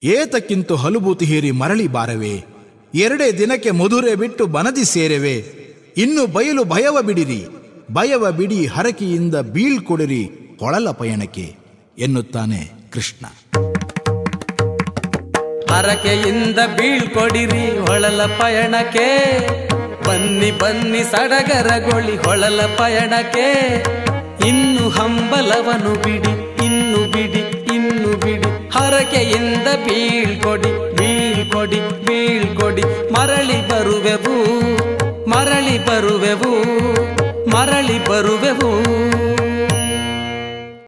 ಏತಕ್ಕಿಂತು ಹಲುಬೂತಿ ಹೀರಿ ಮರಳಿ ಬಾರವೆ ಎರಡೇ ದಿನಕ್ಕೆ ಮಧುರೆ ಬಿಟ್ಟು ಬನದಿ ಸೇರೆವೆ ಇನ್ನು ಬಯಲು ಭಯವ ಬಿಡಿರಿ ಭಯವ ಬಿಡಿ ಹರಕೆಯಿಂದ ಬೀಳ್ಕೊಡಿರಿ ಕೊಳಲ ಪಯಣಕ್ಕೆ ಎನ್ನುತ್ತಾನೆ ಕೃಷ್ಣ ಹರಕೆಯಿಂದ ಬೀಳ್ಕೊಡಿರಿ ಹೊಳಲ ಪಯಣಕ್ಕೆ ಬನ್ನಿ ಬನ್ನಿ ಸಡಗರಗೊಳಿ ಹೊಳಲ ಪಯಣಕ್ಕೆ ಇನ್ನು ಹಂಬಲವನು ಬಿಡಿ ಇನ್ನು ಬಿಡಿ ಇನ್ನು ಬಿಡಿ ಹರಕೆಯಿಂದ ಬೀಳ್ಕೊಡಿ ಬೀಳ್ಕೊಡಿ ಬೀಳ್ಕೊಡಿ ಮರಳಿ ಬರುವೆವು ಮರಳಿ ಬರುವೆವು ಮರಳಿ ಬರುವೆವು